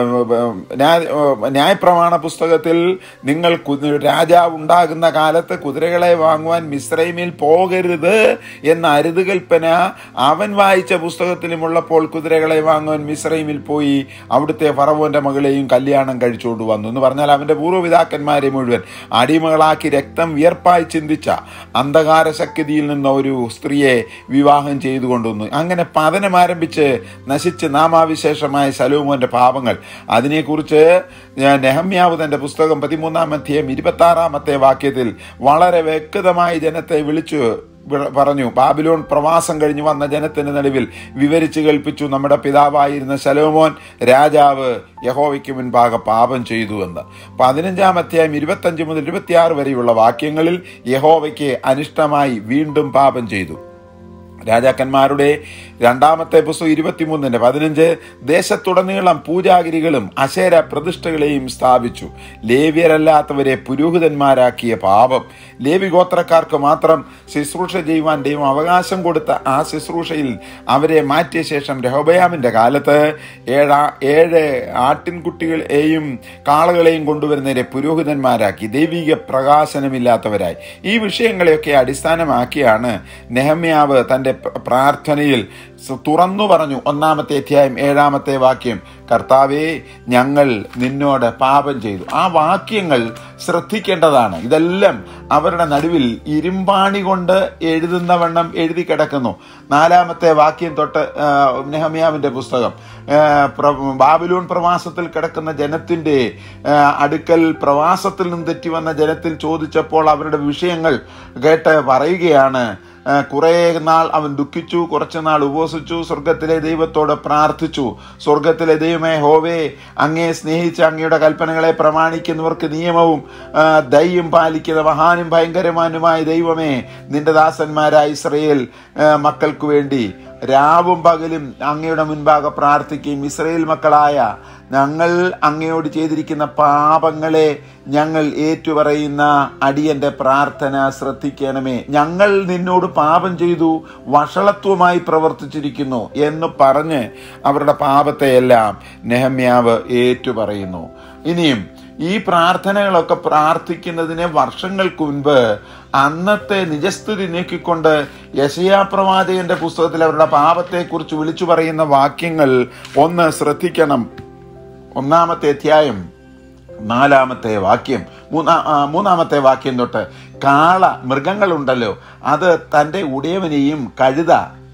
ന്യായ- ന്യായപ്രമാണ പുസ്തകത്തിൽ നിങ്ങൾ കു- രാജാവ് ഉണ്ടാകുന്ന കാലത്ത് കുതിരകളെ വാങ്ങുവാൻ മിശ്രൈമിൽ പോകരുത് എന്ന അരുത് കൽപ്പന അവൻ വായിച്ച പുസ്തകത്തിലുമുള്ളപ്പോൾ കുതിരകളെ വാങ്ങുവാൻ മിശ്രൈമിൽ പോയി അവിടുത്തെ ഫറവോന്റെ മകളെയും കല്യാണം കഴിച്ചുകൊണ്ട് വന്നു എന്ന് പറഞ്ഞാൽ അവന്റെ പൂർവ്വപിതാക്കന്മാരെ മുഴുവൻ അടിമകളാക്കി രക്തം വിയർപ്പായി ചിന്തിച്ച അന്ധകാര ശക്തിയിൽ നിന്ന് ഒരു സ്ത്രീയെ വിവാഹം ചെയ്തു കൊണ്ടുവന്നു അങ്ങനെ പതനം ആരംഭിച്ച് നശിച്ച് നാമാവിശേഷമായ ശലോമോന്റെ പാപങ്ങൾ അതിനെക്കുറിച്ച് ഞാൻ നെഹമ്യാവ് തന്റെ പുസ്തകം പതിമൂന്നാം അധ്യായം ഇരുപത്തി ആറാമത്തെ വാക്യത്തിൽ വളരെ വ്യക്തമായി ജനത്തെ വിളിച്ചു വി- പറഞ്ഞു ബാബിലോൺ പ്രവാസം കഴിഞ്ഞു വന്ന ജനത്തിന്റെ നടുവിൽ വിവരിച്ചു കേൾപ്പിച്ചു നമ്മുടെ പിതാവായിരുന്ന ശലോമോൻ രാജാവ് യഹോവയ്ക്ക് മുൻപാകെ പാപം ചെയ്തു എന്ന് പതിനഞ്ചാം അധ്യായം ഇരുപത്തഞ്ച് മുതൽ ഇരുപത്തിയാറ് വരെയുള്ള വാക്യങ്ങളിൽ യഹോവയ്ക്ക് അനിഷ്ടമായി വീണ്ടും പാപം ചെയ്തു രാജാക്കന്മാരുടെ രണ്ടാമത്തെ പുസ്തകം ഇരുപത്തിമൂന്നിന്റെ പതിനഞ്ച് ദേശത്തുടനീളം പൂജാഗിരികളും അശേര പ്രതിഷ്ഠകളെയും സ്ഥാപിച്ചു ലേവ്യരല്ലാത്തവരെ പുരോഹിതന്മാരാക്കിയ പാപം ലേവി ഗോത്രക്കാർക്ക് മാത്രം ശുശ്രൂഷ ചെയ്യുവാൻ ദൈവം അവകാശം കൊടുത്ത ആ ശുശ്രൂഷയിൽ അവരെ മാറ്റിയ ശേഷം രഹോബയാമിന്റെ കാലത്ത് ഏഴാ ഏഴ് ആട്ടിൻകുട്ടികളെയും കാളകളെയും കൊണ്ടുവരുന്നവരെ പുരോഹിതന്മാരാക്കി ദൈവിക പ്രകാശനമില്ലാത്തവരായി ഈ വിഷയങ്ങളെയൊക്കെ അടിസ്ഥാനമാക്കിയാണ് നെഹമ്യാവ് തന്റെ പ- പ്രാർത്ഥനയിൽ സ- തുറന്നു പറഞ്ഞു ഒന്നാമത്തെ അധ്യായം ഏഴാമത്തെ വാക്യം കർത്താവേ ഞങ്ങൾ നിന്നോട് പാപം ചെയ്തു ആ വാക്യങ്ങൾ ശ്രദ്ധിക്കേണ്ടതാണ് ഇതെല്ലാം അവരുടെ നടുവിൽ ഇരുമ്പാണി കൊണ്ട് എഴുതുന്ന വണ്ണം എഴുതി കിടക്കുന്നു നാലാമത്തെ വാക്യം തൊട്ട് ആ, നെഹമ്യാവിന്റെ പുസ്തകം ആ, പ്ര- ബാബിലോൺ പ്രവാസത്തിൽ കിടക്കുന്ന ജനത്തിന്റെ ആ, അടുക്കൽ പ്രവാസത്തിൽ നിന്ന് തെറ്റി വന്ന ജനത്തിൽ ചോദിച്ചപ്പോൾ അവരുടെ വിഷയങ്ങൾ കേട്ട് പറയുകയാണ് ആ, കുറേ നാൾ അവൻ ദുഃഖിച്ചു കുറച്ചു നാൾ ഉപവസിച്ചു സ്വർഗത്തിലെ ദൈവത്തോട് പ്രാർത്ഥിച്ചു സ്വർഗത്തിലെ ദൈവമേ ഹോവേ അങ്ങയെ സ്നേഹിച്ച് അങ്ങയുടെ കൽപ്പനകളെ പ്രമാണിക്കുന്നവർക്ക് നിയമവും ആ, ദയ്യും പാലിക്കുന്ന മഹാനും ഭയങ്കരമാനുമായ ദൈവമേ നിന്റെ ദാസന്മാരായ ഇസ്രയേൽ ആ, മക്കൾക്ക് വേണ്ടി രാവും പകലും അങ്ങയുടെ മുൻപാകെ പ്രാർത്ഥിക്കുകയും ഇസ്രയേൽ മക്കളായ ഞങ്ങൾ അങ്ങയോട് ചെയ്തിരിക്കുന്ന പാപങ്ങളെ ഞങ്ങൾ ഏറ്റുപറയുന്ന അടിയന്റെ പ്രാർത്ഥന ശ്രദ്ധിക്കണമേ ഞങ്ങൾ നിന്നോട് പാപം ചെയ്തു വഷളത്വമായി പ്രവർത്തിച്ചിരിക്കുന്നു എന്ന് പറഞ്ഞ് അവരുടെ പാപത്തെയെല്ലാം നെഹമ്യാവ് ഏറ്റുപറയുന്നു ഇനിയും ഈ പ്രാർത്ഥനകളൊക്കെ പ്രാർത്ഥിക്കുന്നതിന് വർഷങ്ങൾക്ക് മുൻപ് അന്നത്തെ നിജസ്ഥിതി നീക്കിക്കൊണ്ട് യശയാ പ്രവാചകന്റെ പുസ്തകത്തിൽ അവരുടെ പാപത്തെക്കുറിച്ച് വിളിച്ചു പറയുന്ന വാക്യങ്ങൾ ഒന്ന് ശ്രദ്ധിക്കണം ഒന്നാമത്തെ അധ്യായം നാലാമത്തെ വാക്യം മൂന്നാ ആ, മൂന്നാമത്തെ വാക്യം തൊട്ട് കാള മൃഗങ്ങളുണ്ടല്ലോ അത് തൻ്റെ ഉടയവനെയും കഴുത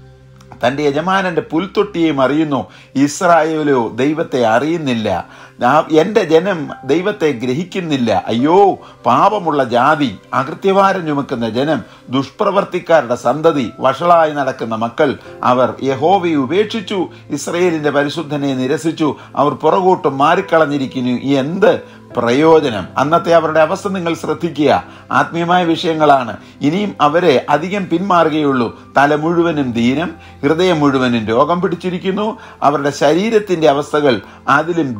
തൻ്റെ യജമാനന്റെ പുൽത്തൊട്ടിയെയും അറിയുന്നു ഇസ്രായേലോ ദൈവത്തെ അറിയുന്നില്ല നാ- എൻ്റെ ജനം ദൈവത്തെ ഗ്രഹിക്കുന്നില്ല അയ്യോ പാപമുള്ള ജാതി അകൃത്യഭാരം ചുമക്കുന്ന ജനം ദുഷ്പ്രവർത്തിക്കാരുടെ സന്തതി വഷളായി നടക്കുന്ന മക്കൾ അവർ യഹോവയെ ഉപേക്ഷിച്ചു ഇസ്രയേലിന്റെ പരിശുദ്ധനെ നിരസിച്ചു അവർ പുറകോട്ട് മാറിക്കളഞ്ഞിരിക്കുന്നു എന്ത് പ്രയോജനം അന്നത്തെ അവരുടെ അവസ്ഥ നിങ്ങൾ ശ്രദ്ധിക്കുക ആത്മീയമായ വിഷയങ്ങളാണ് ഇനിയും അവരെ അധികം പിന്മാറുകയുള്ളൂ തല മുഴുവനും ദീനം ഹൃദയം മുഴുവനും രോഗം പിടിച്ചിരിക്കുന്നു അവരുടെ ശരീരത്തിന്റെ അവസ്ഥകൾ അതിലും ദയനീയ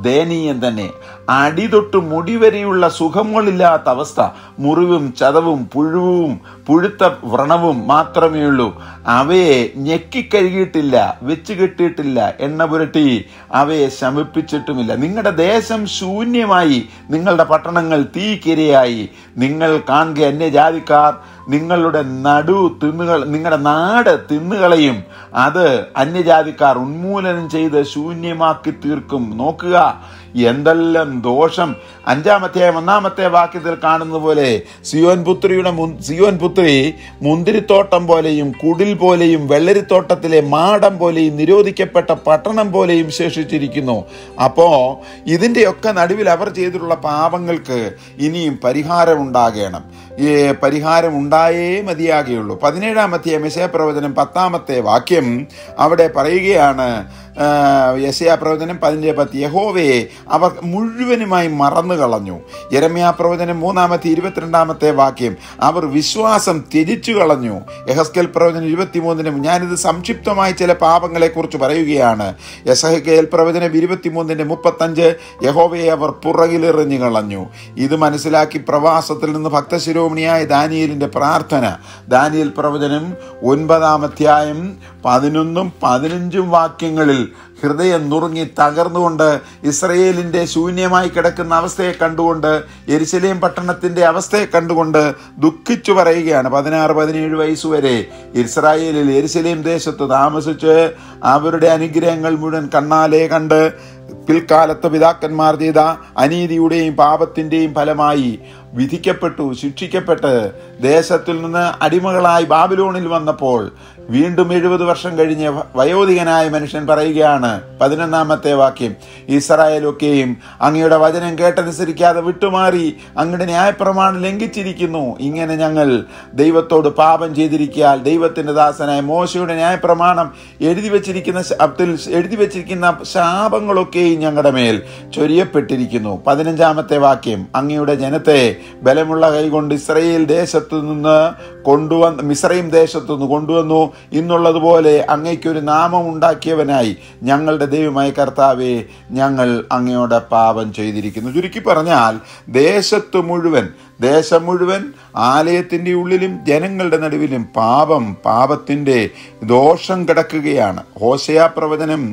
ദയനീയം തന്നെ അടി തൊട്ട് മുടി വരെയുള്ള സുഖങ്ങളില്ലാത്ത അവസ്ഥ മുറിവും ചതവും പുഴുവും പുഴുത്ത വ്രണവും മാത്രമേ ഉള്ളൂ അവയെ ഞെക്കിക്കഴുകിയിട്ടില്ല വെച്ച് കെട്ടിയിട്ടില്ല എണ്ണ പുരട്ടി അവയെ ശമിപ്പിച്ചിട്ടുമില്ല നിങ്ങളുടെ ദേശം ശൂന്യമായി നിങ്ങളുടെ പട്ടണങ്ങൾ തീക്കിരയായി നിങ്ങൾ കാണുക അന്യജാതിക്കാർ നിങ്ങളുടെ നടു തിന്നുകൾ നിങ്ങളുടെ നാട് തിന്നുകളയും അത് അന്യജാതിക്കാർ ഉന്മൂലനം ചെയ്ത് ശൂന്യമാക്കി തീർക്കും നോക്കുക എന്തെല്ലാം ദോഷം അഞ്ചാമത്തെ ഒന്നാമത്തെ വാക്യത്തിൽ കാണുന്നത് പോലെ സിയോൻ പുത്രിയുടെ മുൻ- സിയോൻ പുത്രി മുന്തിരിത്തോട്ടം പോലെയും കുടിൽ പോലെയും വെള്ളരിത്തോട്ടത്തിലെ മാടം പോലെയും നിരോധിക്കപ്പെട്ട പട്ടണം പോലെയും ശേഷിച്ചിരിക്കുന്നു അപ്പോ ഇതിന്റെയൊക്കെ നടുവിൽ അവർ ചെയ്തിട്ടുള്ള പാപങ്ങൾക്ക് ഇനിയും പരിഹാരം ഉണ്ടാകണം ഈ പരിഹാരം ഉണ്ടായേ മതിയാകുകയുള്ളൂ പതിനേഴാമത്തെ മെസ്സേ പ്രവചനം പത്താമത്തെ വാക്യം അവിടെ പറയുകയാണ് ആ, യെശയ്യാ പ്രവചനം പതിൻ്റെ പത്ത് യഹോവയെ അവർ മുഴുവനുമായി മറന്നു കളഞ്ഞു യരമ്യാ പ്രവചനം മൂന്നാമത്തെ ഇരുപത്തിരണ്ടാമത്തെ വാക്യം അവർ വിശ്വാസം ത്യജിച്ചു കളഞ്ഞു യഹസ്കൽ പ്രവചനം ഇരുപത്തിമൂന്നിനും ഞാനിത് സംക്ഷിപ്തമായി ചില പാപങ്ങളെ കുറിച്ച് പറയുകയാണ് യസഹക്കേൽ പ്രവചനം ഇരുപത്തിമൂന്നിന്റെ മുപ്പത്തഞ്ച് യഹോവയെ അവർ പുറകിലെറിഞ്ഞു കളഞ്ഞു ഇത് മനസ്സിലാക്കി പ്രവാസത്തിൽ നിന്ന് ഭക്തശിരോമണിയായ ദാനിയലിന്റെ പ്രാർത്ഥന ദാനിയൽ പ്രവചനം ഒൻപതാം അധ്യായം പതിനൊന്നും പതിനഞ്ചും വാക്യങ്ങളിൽ ഹൃദയം നുറുങ്ങി തകർന്നുകൊണ്ട് ഇസ്രയേലിന്റെ ശൂന്യമായി കിടക്കുന്ന അവസ്ഥയെ കണ്ടുകൊണ്ട് എരിശലേം പട്ടണത്തിന്റെ അവസ്ഥയെ കണ്ടുകൊണ്ട് ദുഃഖിച്ചു പറയുകയാണ് പതിനാറ് പതിനേഴ് വയസ്സ് വരെ ഇസ്രായേലിൽ എരിശലേം ദേശത്ത് താമസിച്ച് അവരുടെ അനുഗ്രഹങ്ങൾ മുഴുവൻ കണ്ണാലെ കണ്ട് പിൽക്കാലത്ത് പിതാക്കന്മാർ ചെയ്ത അനീതിയുടെയും പാപത്തിന്റെയും ഫലമായി വിധിക്കപ്പെട്ടു ശിക്ഷിക്കപ്പെട്ട് ദേശത്തിൽ നിന്ന് അടിമകളായി ബാബിലോണിൽ വന്നപ്പോൾ വീണ്ടും എഴുപത് വർഷം കഴിഞ്ഞ് വയോധികനായ മനുഷ്യൻ പറയുകയാണ് പതിനൊന്നാമത്തെ വാക്യം ഇസ്രായേലൊക്കെയും അങ്ങയുടെ വചനം കേട്ടനുസരിക്കാതെ വിട്ടുമാറി അങ്ങയുടെ ന്യായപ്രമാണം ലംഘിച്ചിരിക്കുന്നു ഇങ്ങനെ ഞങ്ങൾ ദൈവത്തോട് പാപം ചെയ്തിരിക്കാൽ ദൈവത്തിന്റെ ദാസനായ മോശയുടെ ന്യായപ്രമാണം എഴുതി വെച്ചിരിക്കുന്ന ശബ്ദത്തിൽ എഴുതി വെച്ചിരിക്കുന്ന ശാപങ്ങളൊക്കെയും ഞങ്ങളുടെ മേൽ ചൊരിയപ്പെട്ടിരിക്കുന്നു പതിനഞ്ചാമത്തെ വാക്യം അങ്ങയുടെ ജനത്തെ ബലമുള്ള കൈകൊണ്ട് ഇസ്രയേൽ ദേശത്തു നിന്ന് കൊണ്ടുവന്ന് മിസ്രൈം ദേശത്തു നിന്ന് കൊണ്ടുവന്നു ഇന്നുള്ളതുപോലെ അങ്ങയ്ക്കൊരു നാമം ഉണ്ടാക്കിയവനായി ഞങ്ങളുടെ ദൈവമായ കർത്താവെ ഞങ്ങൾ അങ്ങയോടെ പാപം ചെയ്തിരിക്കുന്നു ചുരുക്കി പറഞ്ഞാൽ ദേശത്ത് മുഴുവൻ ദേശം മുഴുവൻ ആലയത്തിൻ്റെ ഉള്ളിലും ജനങ്ങളുടെ നടുവിലും പാപം പാപത്തിൻ്റെ ദോഷം കിടക്കുകയാണ് ഹോശയ പ്രവചനം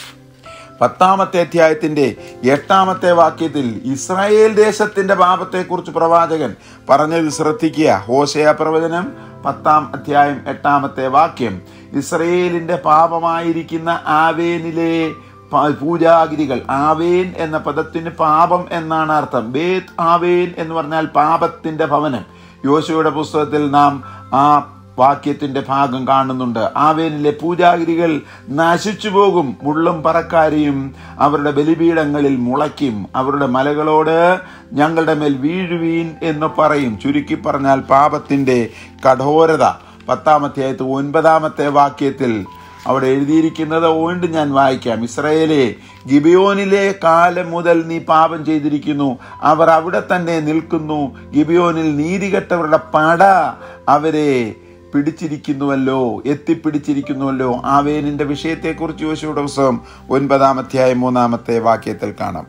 പത്താമത്തെ അധ്യായത്തിന്റെ എട്ടാമത്തെ വാക്യത്തിൽ ഇസ്രായേൽ ദേശത്തിന്റെ പാപത്തെക്കുറിച്ച് പ്രവാചകൻ പറഞ്ഞത് ശ്രദ്ധിക്കുക ഹോശയ പ്രവചനം പത്താം അധ്യായം എട്ടാമത്തെ വാക്യം ഇസ്രയേലിന്റെ പാപമായിരിക്കുന്ന ആവേനിലെ പ- പൂജാഗിരികൾ ആവേൻ എന്ന പദത്തിന് പാപം എന്നാണ് അർത്ഥം ബേത് ആവേൻ എന്ന് പറഞ്ഞാൽ പാപത്തിന്റെ ഭവനം യോശുവയുടെ പുസ്തകത്തിൽ നാം ആ വാക്യത്തിന്റെ ഭാഗം കാണുന്നുണ്ട് ആവേനിലെ പൂജാഗിരികൾ നശിച്ചു പോകും മുള്ളും പറക്കാരിയും അവരുടെ ബലിപീഠങ്ങളിൽ മുളയ്ക്കും അവരുടെ മലകളോട് ഞങ്ങളുടെ മേൽ വീഴുവീൻ എന്ന് പറയും ചുരുക്കി പറഞ്ഞാൽ പാപത്തിന്റെ കഠോരത പത്താമത്തെ ഒൻപതാമത്തെ വാക്യത്തിൽ അവിടെ എഴുതിയിരിക്കുന്നത് വീണ്ടും ഞാൻ വായിക്കാം ഇസ്രയേലെ ഗിബിയോനിലെ കാലം മുതൽ നീ പാപം ചെയ്തിരിക്കുന്നു അവർ അവിടെ തന്നെ നിൽക്കുന്നു ഗിബിയോനിൽ നീതികെട്ടവരുടെ പട അവരെ പിടിച്ചിരിക്കുന്നുവല്ലോ എത്തിപ്പിടിച്ചിരിക്കുന്നുവല്ലോ ആവേനിന്റെ വിഷയത്തെക്കുറിച്ച് യോശുവയുടെ പുസ്തകം ഒൻപതാം അധ്യായം മൂന്നാമത്തെ വാക്യത്തിൽ കാണാം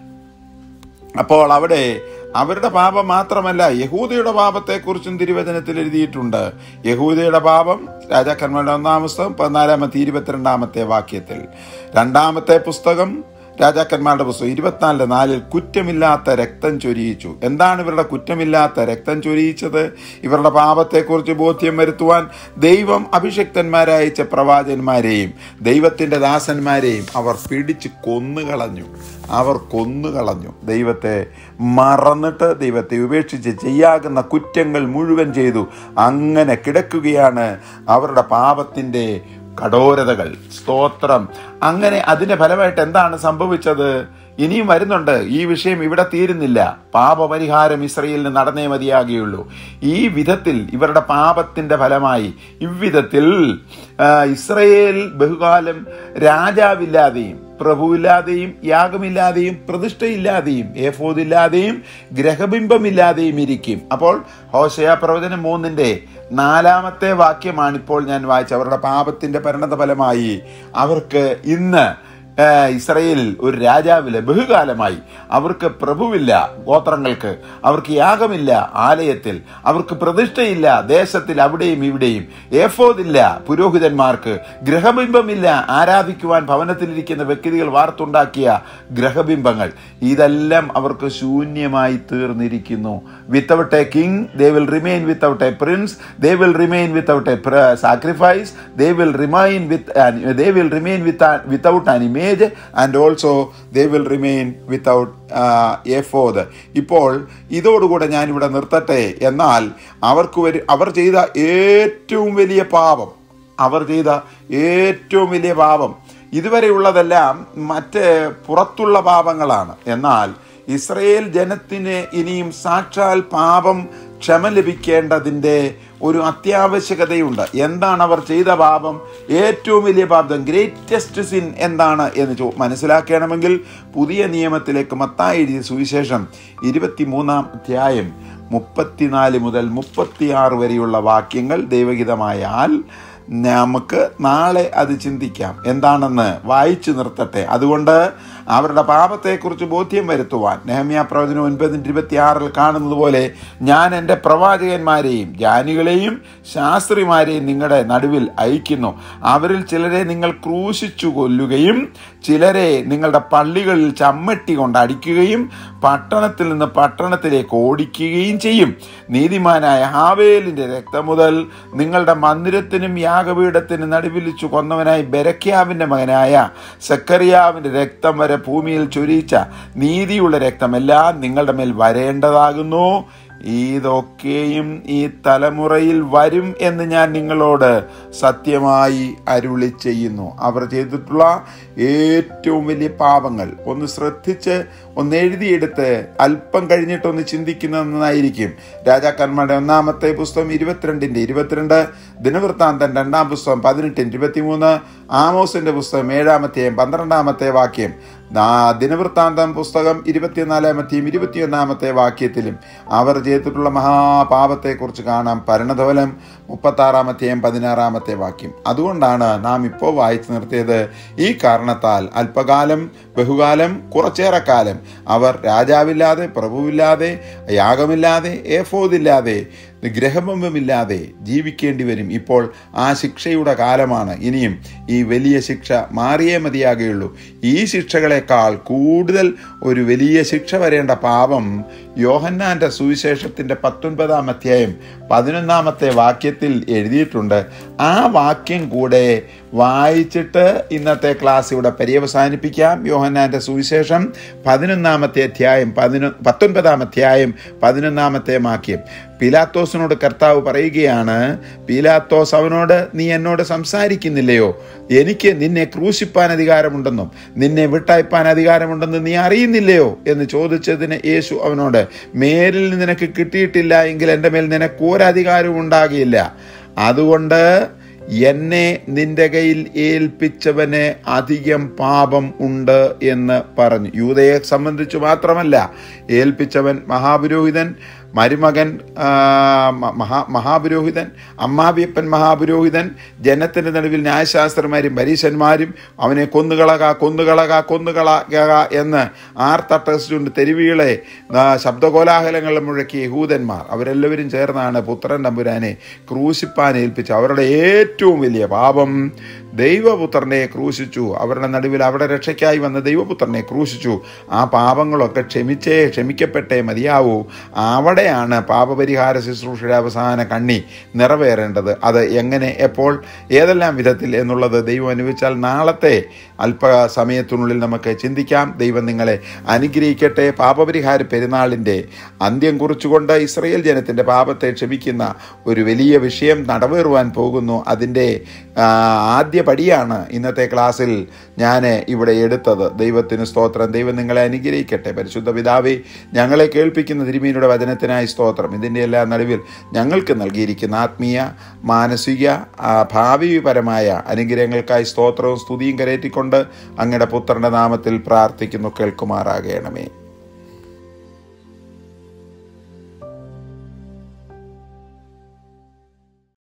അപ്പോൾ അവിടെ അവരുടെ പാപം മാത്രമല്ല യഹൂദയുടെ പാപത്തെക്കുറിച്ചും തിരുവചനത്തിൽ എഴുതിയിട്ടുണ്ട് യഹൂദയുടെ പാപം രാജാക്കന്മാരുടെ ഒന്നാം പുസ്തകം പതിനാലാമത്തെ ഇരുപത്തിരണ്ടാമത്തെ വാക്യത്തിൽ രണ്ടാമത്തെ പുസ്തകം രാജാക്കന്മാരുടെ പുസ്തകം ഇരുപത്തിനാലിന്റെ നാലിൽ കുറ്റമില്ലാത്ത രക്തം ചൊരിയിച്ചു എന്താണ് ഇവരുടെ കുറ്റമില്ലാത്ത രക്തം ചൊരിയിച്ചത് ഇവരുടെ പാപത്തെക്കുറിച്ച് ബോധ്യം വരുത്തുവാൻ ദൈവം അഭിഷക്തന്മാരയച്ച പ്രവാചകന്മാരെയും ദൈവത്തിന്റെ ദാസന്മാരെയും അവർ പിടിച്ച് കൊന്നുകളഞ്ഞു അവർ കൊന്നുകളഞ്ഞു ദൈവത്തെ മറന്നിട്ട് ദൈവത്തെ ഉപേക്ഷിച്ച് ചെയ്യാകുന്ന കുറ്റങ്ങൾ മുഴുവൻ ചെയ്തു അങ്ങനെ കിടക്കുകയാണ് അവരുടെ പാപത്തിന്റെ കഠോരതകൾ സ്തോത്രം അങ്ങനെ അതിന്റെ ഫലമായിട്ട് എന്താണ് സംഭവിച്ചത് ഇനിയും വരുന്നുണ്ട് ഈ വിഷയം ഇവിടെ തീരുന്നില്ല പാപപരിഹാരം ഇസ്രയേലിന് നടന്നേ മതിയാകുകയുള്ളൂ ഈ വിധത്തിൽ ഇവരുടെ പാപത്തിന്റെ ഫലമായി ഇவ்விധത്തിൽ ആ, ഇസ്രയേൽ ബഹുകാലം രാജാവില്ലാതെയും പ്രഭുവില്ലാതെയും യാഗമില്ലാതെയും പ്രതിഷ്ഠയില്ലാതെയും ഏഫോദില്ലാതെയും ഗ്രഹബിംബമില്ലാതെയും ഇരിക്കും അപ്പോൾ ഹോശയ പ്രവചനം മൂന്നിന്റെ നാലാമത്തെ വാക്യമാണ് ഇപ്പോൾ ഞാൻ വായിച്ചത് അവരുടെ പാപത്തിന്റെ പരിണത ഫലമായി അവർക്ക് ഇന്ന് ആ, ഇസ്രയേലിൽ ഒരു രാജാവില്ല ബഹുകാലമായി അവർക്ക് പ്രഭുവില്ല ഗോത്രങ്ങൾക്ക് അവർക്ക് യാഗമില്ല ആലയത്തിൽ അവർക്ക് പ്രതിഷ്ഠയില്ല ദേശത്തിൽ അവിടെയും ഇവിടെയും ഏഫോദില്ല പുരോഹിതന്മാർക്ക് ഗ്രഹബിംബമില്ല ആരാധിക്കുവാൻ ഭവനത്തിലിരിക്കുന്ന വ്യക്തികൾ വാർത്തുണ്ടാക്കിയ ഗ്രഹബിംബങ്ങൾ ഇതെല്ലാം അവർക്ക് ശൂന്യമായി തീർന്നിരിക്കുന്നു without a king they will remain without a prince they will remain without a sacrifice they will remain with they will remain with without an image and also they will remain without ephod ഇപ്പോൾ ഇതോടുകൂടെ ഞാനിവിടെ നിർത്തട്ടെ എന്നാൽ അവർക്ക് വരു അവർ ചെയ്ത ഏറ്റവും വലിയ പാപം അവർ ചെയ്ത ഏറ്റവും വലിയ പാപം ഇതുവരെയുള്ളതെല്ലാം മറ്റ് പുറത്തുള്ള പാപങ്ങളാണ് എന്നാൽ ഇസ്രയേൽ ജനത്തിന് ഇനിയും സാക്ഷാൽ പാപം ക്ഷമ ലഭിക്കേണ്ടതിൻ്റെ ഒരു അത്യാവശ്യകതയുണ്ട് എന്താണ് അവർ ചെയ്ത പാപം ഏറ്റവും വലിയ പാപം ഗ്രേറ്റസ്റ്റ് സിൻ എന്താണ് എന്ന് ചോ മനസ്സിലാക്കണമെങ്കിൽ പുതിയ നിയമത്തിലേക്ക് മത്തായി എഴുതിയ സുവിശേഷം ഇരുപത്തിമൂന്നാം അധ്യായം മുപ്പത്തിനാല് മുതൽ മുപ്പത്തിയാറ് വരെയുള്ള വാക്യങ്ങൾ ദൈവഹിതമായാൽ നമുക്ക് നാളെ അത് ചിന്തിക്കാം എന്താണെന്ന് വായിച്ചു നിർത്തട്ടെ അതുകൊണ്ട് അവരുടെ പാപത്തെക്കുറിച്ച് ബോധ്യം വരുത്തുവാൻ നെഹമ്യ പ്രവചനം ഒൻപതിൻ്റെ ഇരുപത്തിയാറിൽ കാണുന്നത് പോലെ ഞാൻ എൻ്റെ പ്രവാചകന്മാരെയും ജ്ഞാനികളെയും ശാസ്ത്രിമാരെയും നിങ്ങളുടെ നടുവിൽ അയക്കുന്നു അവരിൽ ചിലരെ നിങ്ങൾ ക്രൂശിച്ചു കൊല്ലുകയും ചിലരെ നിങ്ങളുടെ പള്ളികളിൽ ചമ്മട്ടി കൊണ്ട് അടിക്കുകയും പട്ടണത്തിൽ നിന്ന് പട്ടണത്തിലേക്ക് ഓടിക്കുകയും ചെയ്യും നീതിമാനായ ഹാവേലിന്റെ രക്തം മുതൽ നിങ്ങളുടെ മന്ദിരത്തിനും യാഗപീഠത്തിനും നടുവിലിച്ചു കൊന്നവനായി ബെരക്യാവിന്റെ മകനായ സക്കറിയാവിന്റെ രക്തം വരെ ഭൂമിയിൽ ചൊരിയിച്ച നീതിയുള്ള രക്തമെല്ലാം നിങ്ങളുടെ മേൽ വരേണ്ടതാകുന്നു ഇതൊക്കെയും ഈ തലമുറയിൽ വരും എന്ന് ഞാൻ നിങ്ങളോട് സത്യമായി അരുളി ചെയ്യുന്നു അവർ ചെയ്തിട്ടുള്ള ഏറ്റവും വലിയ പാപങ്ങൾ ഒന്ന് ശ്രദ്ധിച്ച് ഒന്ന് എഴുതിയെടുത്ത് അല്പം കഴിഞ്ഞിട്ടൊന്ന് ചിന്തിക്കുന്നത് നന്നായിരിക്കും രാജാക്കന്മാരുടെ ഒന്നാമത്തെ പുസ്തകം ഇരുപത്തിരണ്ടിന്റെ ഇരുപത്തിരണ്ട് ദിനവൃത്താന്തൻ രണ്ടാം പുസ്തകം പതിനെട്ടിന് ഇരുപത്തിമൂന്ന് ആമോസിന്റെ പുസ്തകം ഏഴാമത്തെയും പന്ത്രണ്ടാമത്തെ വാക്യം നാ- ദിനവൃത്താന്തം പുസ്തകം ഇരുപത്തിനാലാമത്തെയും ഇരുപത്തിയൊന്നാമത്തെ വാക്യത്തിലും അവർ ചെയ്തിട്ടുള്ള മഹാപാപത്തെക്കുറിച്ച് കാണാം പരിണതഫലം മുപ്പത്താറാമത്തെയും പതിനാറാമത്തെ വാക്യം അതുകൊണ്ടാണ് നാം ഇപ്പോൾ വായിച്ചു നിർത്തിയത് ഈ കാരണത്താൽ അല്പകാലം ബഹുകാലം കുറച്ചേറെ കാലം അവർ രാജാവില്ലാതെ പ്രഭുവില്ലാതെ യാഗമില്ലാതെ ഏഫോദില്ലാതെ ഗ്രഹബിംബമില്ലാതെ ജീവിക്കേണ്ടി വരും ഇപ്പോൾ ആ ശിക്ഷയുടെ കാലമാണ് ഇനിയും ഈ വലിയ ശിക്ഷ മാറിയേ മതിയാകുകയുള്ളൂ ഈ ശിക്ഷകളെക്കാൾ കൂടുതൽ ഒരു വലിയ ശിക്ഷ വരേണ്ട പാപം യോഹന്നാന്റെ സുവിശേഷത്തിന്റെ പത്തൊൻപതാം അധ്യായം പതിനൊന്നാമത്തെ വാക്യത്തിൽ എഴുതിയിട്ടുണ്ട് ആ വാക്യം കൂടെ വായിച്ചിട്ട് ഇന്നത്തെ ക്ലാസ് ഇവിടെ പര്യവസാനിപ്പിക്കാം യോഹന്നാന്റെ സുവിശേഷം പതിനൊന്നാമത്തെ അധ്യായം പതിനൊ പത്തൊൻപതാം അധ്യായം പതിനൊന്നാമത്തെ വാക്യം പീലാത്തോസിനോട് കർത്താവ് പറയുകയാണ് പീലാത്തോസ് അവനോട് നീ എന്നോട് സംസാരിക്കുന്നില്ലയോ എനിക്ക് നിന്നെ ക്രൂശിപ്പാൻ അധികാരമുണ്ടെന്നും നിന്നെ വിട്ടയപ്പാൻ അധികാരമുണ്ടെന്നും നീ അറിയുന്നില്ലയോ എന്ന് ചോദിച്ചതിന് യേശു അവനോട് മേലിൽ നിനക്ക് കിട്ടിയിട്ടില്ല എങ്കിൽ എൻ്റെ മേൽ നിനക്ക് ഒരധികാരവും ഉണ്ടാകില്ല അതുകൊണ്ട് എന്നെ നിന്റെ കയ്യിൽ ഏൽപ്പിച്ചവന് അധികം പാപം ഉണ്ട് എന്ന് പറഞ്ഞു യൂതയെ സംബന്ധിച്ച് മാത്രമല്ല ഏൽപ്പിച്ചവൻ മഹാപുരോഹിതൻ മരുമകൻ ആ, മ- മഹാ മഹാപുരോഹിതൻ അമ്മാവിയപ്പൻ മഹാപുരോഹിതൻ ജനത്തിൻ്റെ നടുവിൽ ന്യായശാസ്ത്രന്മാരും പരീശന്മാരും അവനെ കൊന്നുകളക കൊന്നുകളക കൊന്നുകളക എന്ന് ആർത്തട്ടസിച്ചുകൊണ്ട് തെരുവികളെ ആ, ശബ്ദകോലാഹലങ്ങൾ മുഴക്കിയ യഹൂദന്മാർ അവരെല്ലാവരും ചേർന്നാണ് പുത്രൻ തമ്പുരാനെ ക്രൂശിപ്പാൻ ഏൽപ്പിച്ചു അവരുടെ ഏറ്റവും വലിയ പാപം ദൈവപുത്രനെ ക്രൂശിച്ചു അവരുടെ നടുവിൽ അവിടെ രക്ഷയ്ക്കായി വന്ന ദൈവപുത്രനെ ക്രൂശിച്ചു ആ പാപങ്ങളൊക്കെ ക്ഷമിച്ചേ ക്ഷമിക്കപ്പെട്ടേ മതിയാവൂ അവിടെയാണ് പാപപരിഹാര ശുശ്രൂഷയുടെ അവസാന കണ്ണി നിറവേറേണ്ടത് അത് എങ്ങനെ എപ്പോൾ ഏതെല്ലാം വിധത്തിൽ എന്നുള്ളത് ദൈവം അനുവദിച്ചാൽ നാളത്തെ അല്പസമയത്തിനുള്ളിൽ നമുക്ക് ചിന്തിക്കാം ദൈവം നിങ്ങളെ അനുഗ്രഹിക്കട്ടെ പാപപരിഹാര പെരുന്നാളിൻ്റെ അന്ത്യം കുറിച്ചുകൊണ്ട് ഇസ്രയേൽ ജനത്തിൻ്റെ പാപത്തെ ക്ഷമിക്കുന്ന ഒരു വലിയ വിഷയം നടവേറുവാൻ പോകുന്നു അതിൻ്റെ ആ, ആദ്യ പടിയാണ് ഇന്നത്തെ ക്ലാസ്സിൽ ഞാൻ ഇവിടെ എടുത്തത് ദൈവത്തിന് സ്തോത്രം ദൈവം നിങ്ങളെ അനുഗ്രഹിക്കട്ടെ പരിശുദ്ധ പിതാവേ ഞങ്ങളെ കേൾപ്പിക്കുന്ന തിരുമീനുടെ വചനത്തിനായി സ്തോത്രം ഇതിൻ്റെ എല്ലാ നടുവിൽ ഞങ്ങൾക്ക് നൽകിയിരിക്കുന്ന ആത്മീയ മാനസിക ആ, ഭാവിപരമായ അനുഗ്രഹങ്ങൾക്കായി സ്തോത്രവും സ്തുതിയും കരയറ്റിക്കൊണ്ട് അങ്ങയുടെ പുത്രന്റെ നാമത്തിൽ പ്രാർത്ഥിക്കുന്നു കേൾക്കുമാറാകണമേ